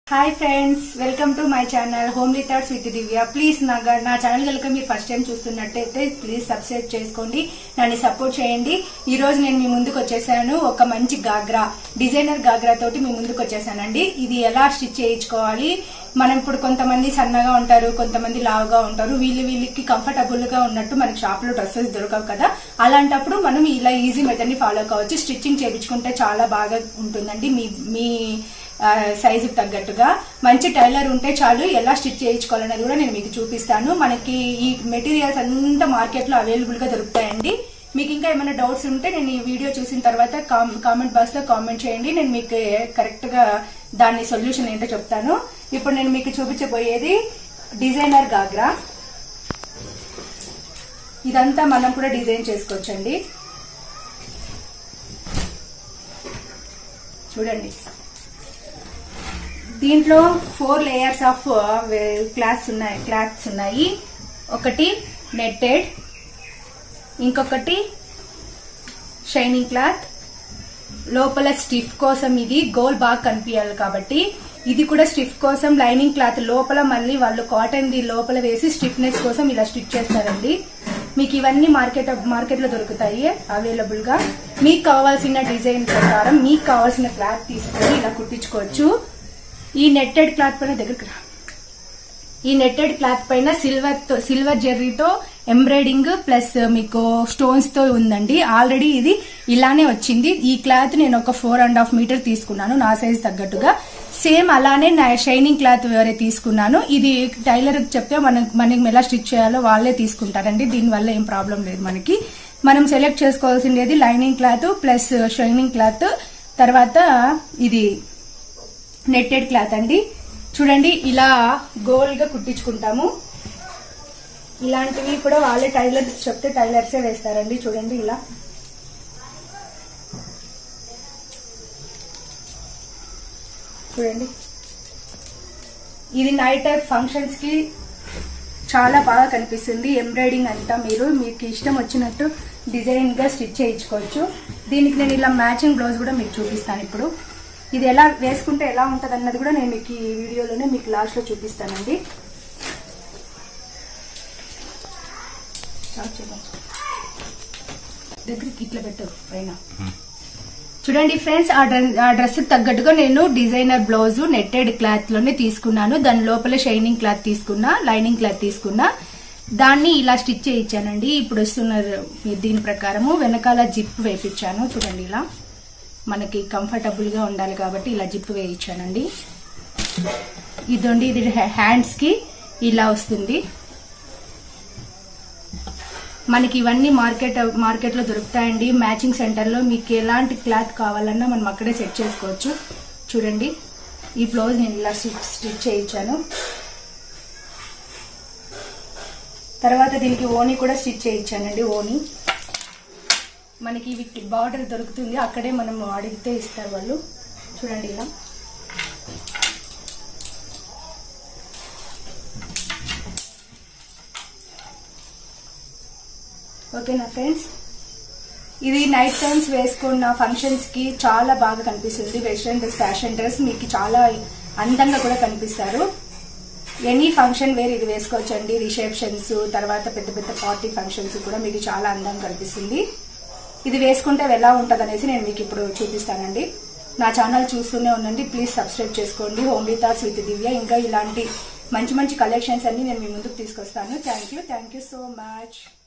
Hi friends welcome to my channel homely thoughts with Divya please నా గా- నా channel కనుక మీరు ఫస్ట్ టైం చూస్తున్నట్టయితే ప్లీజ్ సబ్స్క్రైబ్ చేసుకోండి నన్ను సపోర్ట్ చేయండి ఈ రోజు నేను మీ ముందుకు వచ్చేసాను ఒక మంచి గాగ్రా డిజైనర్ గాగ్రా తోటి మీ ముందుకు వచ్చేసానండి ఇది ఎలా స్టిచ్ చేయించుకోవాలి మనం ఇప్పుడు కొంతమంది సన్నగా ఉంటారు కొంతమంది లావుగా ఉంటారు వీళ్ళు వీళ్ళకి కంఫర్టబుల్ గా ఉన్నట్టు మనకి షాప్ లో డ్రెస్సెస్ దొరకవు కదా అలాంటప్పుడు మనం ఇలా ఈజీ మెథడ్ ని ఫాలో కావచ్చు స్టిచ్చింగ్ చేయించుకుంటే చాలా బాగా ఉంటుందండి మీ మీ సైజు తగ్గట్టుగా మంచి టైలర్ ఉంటే చాలు ఎలా స్టిచ్ చేయించుకోవాలనేది కూడా నేను మీకు చూపిస్తాను మనకి ఈ మెటీరియల్స్ అంతా మార్కెట్ లో అవైలబుల్ గా దొరుకుతాయండి మీకు ఇంకా ఏమైనా డౌట్స్ ఉంటే నేను ఈ వీడియో చూసిన తర్వాత కామెంట్ బాక్స్ లో కామెంట్ చేయండి నేను మీకు కరెక్ట్ గా దాని సొల్యూషన్ ఏంటో చెప్తాను ఇప్పుడు నేను మీకు చూపించబోయేది డిజైనర్ గాగ్రా ఇదంతా మనం కూడా డిజైన్ చేసుకోవచ్చండి చూడండి దీంట్లో ఫోర్ లేయర్స్ ఆఫ్ క్లాత్స్ ఉన్నాయి క్లాత్స్ ఉన్నాయి ఒకటి నెట్టెడ్ ఇంకొకటి షైనింగ్ క్లాత్ లోపల స్టిఫ్ కోసం ఇది గోల్ బాగా కనిపించాలి కాబట్టి ఇది కూడా స్టిఫ్ కోసం లైనింగ్ క్లాత్ లోపల మళ్ళీ వాళ్ళు కాటన్ ది లోపల వేసి స్టిఫ్నెస్ కోసం ఇలా స్టిచ్ చేస్తారండి మీకు ఇవన్నీ మార్కెట్ మార్కెట్ లో దొరుకుతాయి అవైలబుల్ గా మీకు కావాల్సిన డిజైన్ ప్రకారం మీకు కావాల్సిన క్లాత్ తీసుకొని ఇలా కుట్టించుకోవచ్చు ఈ నెట్టెడ్ క్లాత్ పైన దగ్గరికి రా ఈ నెట్టెడ్ క్లాత్ పైన సిల్వర్ తో సిల్వర్ జెర్రీతో ఎంబ్రాయిడింగ్ ప్లస్ మీకు స్టోన్స్ తో ఉందండి ఆల్రెడీ ఇది ఇలానే వచ్చింది ఈ క్లాత్ నేను ఒక ఫోర్ అండ్ హాఫ్ మీటర్ తీసుకున్నాను నా సైజ్ తగ్గట్టుగా సేమ్ అలానే నా షైనింగ్ క్లాత్ వేరే తీసుకున్నాను ఇది టైలర్ చెప్తే మనం మనకి ఎలా స్టిచ్ చేయాలో వాళ్ళే తీసుకుంటారండి దీనివల్ల ఏం ప్రాబ్లం లేదు మనకి మనం సెలెక్ట్ చేసుకోవాల్సింది lining cloth plus shining cloth తర్వాత ఇది నెట్టెడ్ క్లాత్ అండి చూడండి ఇలా గోల్ గా కుట్టించుకుంటాము ఇలాంటివి కూడా వాళ్ళే టైలర్ చెప్తే టైలర్సే వేస్తారండి చూడండి ఇలా చూడండి ఇది నైట్ టైప్ ఫంక్షన్స్ కి చాలా బాగా కనిపిస్తుంది ఎంబ్రాయిడింగ్ అంతా మీరు మీకు ఇష్టం వచ్చినట్టు డిజైన్ గా స్టిచ్ చేయించుకోవచ్చు దీనికి నేను ఇలా మ్యాచింగ్ బ్లౌజ్ కూడా మీకు చూపిస్తాను ఇప్పుడు ఇది ఎలా వేసుకుంటే ఎలా ఉంటది అన్నది కూడా నేను మీకు ఈ వీడియోలోనే మీకు లాస్ట్ లో చూపిస్తానండి స్టార్ట్ చేద్దాం. దగ్గరికి ఇట్లా పెట్టు పైన చూడండి ఫ్రెండ్స్ ఆ డ్రెస్ ఆ డ్రెస్ తగ్గట్టుగా నేను డిజైనర్ బ్లౌజ్ నెట్టెడ్ క్లాత్ లోనే తీసుకున్నాను దాని లోపల షైనింగ్ క్లాత్ తీసుకున్నా లైనింగ్ క్లాత్ తీసుకున్నా దాన్ని ఇలా స్టిచ్ చేయించానండి ఇప్పుడు వస్తున్న దీని ప్రకారము వెనకాల జిప్ వేపించాను చూడండి ఇలా మనకి కంఫర్టబుల్ గా ఉండాలి కాబట్టి ఇలా జిప్ వేయించానండి ఇదండి ఇది హ్యాండ్స్ కి ఇలా వస్తుంది మనకి ఇవన్నీ మార్కెట్ మార్కెట్ లో దొరుకుతాయండి మ్యాచింగ్ సెంటర్ లో మీకు ఎలాంటి క్లాత్ కావాలన్నా మనం అక్కడే సెట్ చేసుకోవచ్చు చూడండి ఈ బ్లౌజ్ నేను ఇలా స్టిచ్ చేయించాను తర్వాత దీనికి ఓని కూడా స్టిచ్ చేయించానండి ఓని మనకి వీటి బార్డర్ దొరుకుతుంది అక్కడే మనం అడిగితే ఇస్తారు వాళ్ళు చూడండి ఇలా ఓకేనా ఫ్రెండ్స్ ఇది నైట్ టైమ్స్ వేసుకున్న ఫంక్షన్స్ కి చాలా బాగా కనిపిస్తుంది వెస్ట్రన్ డ్రెస్ ఫ్యాషన్ డ్రెస్ మీకు చాలా అందంగా కూడా కనిపిస్తారు ఎనీ ఫంక్షన్ వేర్ ఇది వేసుకోవచ్చండి రిసెప్షన్స్ తర్వాత పెద్ద పెద్ద పార్టీ ఫంక్షన్స్ కూడా మీకు చాలా అందంగా కనిపిస్తుంది ఇది వేసుకుంటే ఎలా ఉంటుంది అనేసి నేను మీకు ఇప్పుడు చూపిస్తానండి నా ఛానల్ చూస్తూనే ఉండండి ప్లీజ్ సబ్స్క్రైబ్ చేసుకోండి హోమ్లీ థాట్స్ విత్ దివ్య ఇంకా ఇలాంటి మంచి మంచి కలెక్షన్స్ అన్ని నేను మీ ముందుకు తీసుకొస్తాను thank you thank you so much